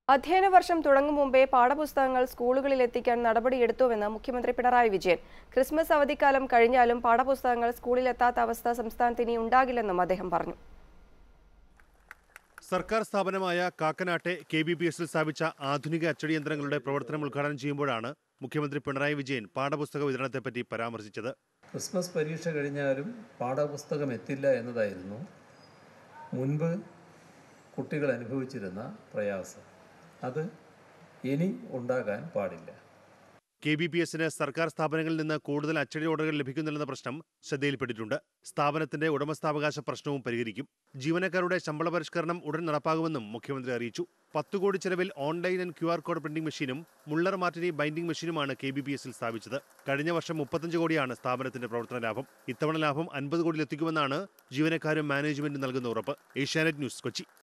അധ്യയന വർഷം തുടങ്ങും മുമ്പേ പാഠപുസ്തകങ്ങൾ സ്കൂളുകളിൽ എത്തിക്കാൻ നടപടിയെടുത്തുവെന്ന് മുഖ്യമന്ത്രി പിണറായി വിജയൻ ക്രിസ്മസ് അവധിക്കാലം കഴിഞ്ഞാലും പാഠപുസ്തകങ്ങൾ സ്കൂളിലെത്താത്ത അവസ്ഥ സംസ്ഥാനത്ത് ഇനി ഉണ്ടാകില്ലെന്നും അദ്ദേഹം പറഞ്ഞു സർക്കാർ സ്ഥാപനമായ കാക്കനാട്ടെ കെ ബി പി എസിൽ സ്ഥാപിച്ച ആധുനിക അച്ചടി യന്ത്രങ്ങളുടെ പ്രവർത്തനം ഉദ്ഘാടനം ചെയ്യുമ്പോഴാണ് മുഖ്യമന്ത്രി പിണറായി വിജയൻ പാഠപുസ്തക വിതരണത്തെപ്പറ്റി പരാമർശിച്ചത് ക്രിസ്മസ് പരീക്ഷ കഴിഞ്ഞാലും പാഠപുസ്തകം എത്തില്ല എന്നതായിരുന്നു മുൻപ് കുട്ടികൾ അനുഭവിച്ചിരുന്ന പ്രയാസം അത് ഇനി ഉണ്ടാകാൻ പാടില്ല കെ ബി പി എസിന് സർക്കാർ സ്ഥാപനങ്ങളിൽ നിന്ന് കൂടുതൽ അച്ചടി ഓർഡറുകൾ ലഭിക്കുന്നില്ലെന്ന പ്രശ്നം ശ്രദ്ധയിൽപ്പെട്ടിട്ടുണ്ട് സ്ഥാപനത്തിന്റെ ഉടമസ്ഥാവകാശ പ്രശ്നവും പരിഹരിക്കും ജീവനക്കാരുടെ ശമ്പള പരിഷ്കരണം ഉടൻ നടപ്പാകുമെന്നും മുഖ്യമന്ത്രി അറിയിച്ചു പത്ത് കോടി ചെലവിൽ online and Q R code printing മെഷീനും മുള്ളർ മാർട്ടിനി ബൈൻഡിംഗ് മെഷീനുമാണ് കെ ബി പി എസിൽ സ്ഥാപിച്ചത് കഴിഞ്ഞ വർഷം മുപ്പത്തഞ്ച് കോടിയാണ് സ്ഥാപനത്തിന്റെ പ്രവർത്തന ലാഭം ഇത്തവണ ലാഭം അൻപത് കോടിയിലെത്തിക്കുമെന്നാണ് ജീവനക്കാരും മാനേജ്മെന്റും നൽകുന്ന ഉറപ്പ് ഏഷ്യാനെറ്റ് ന്യൂസ് കൊച്ചി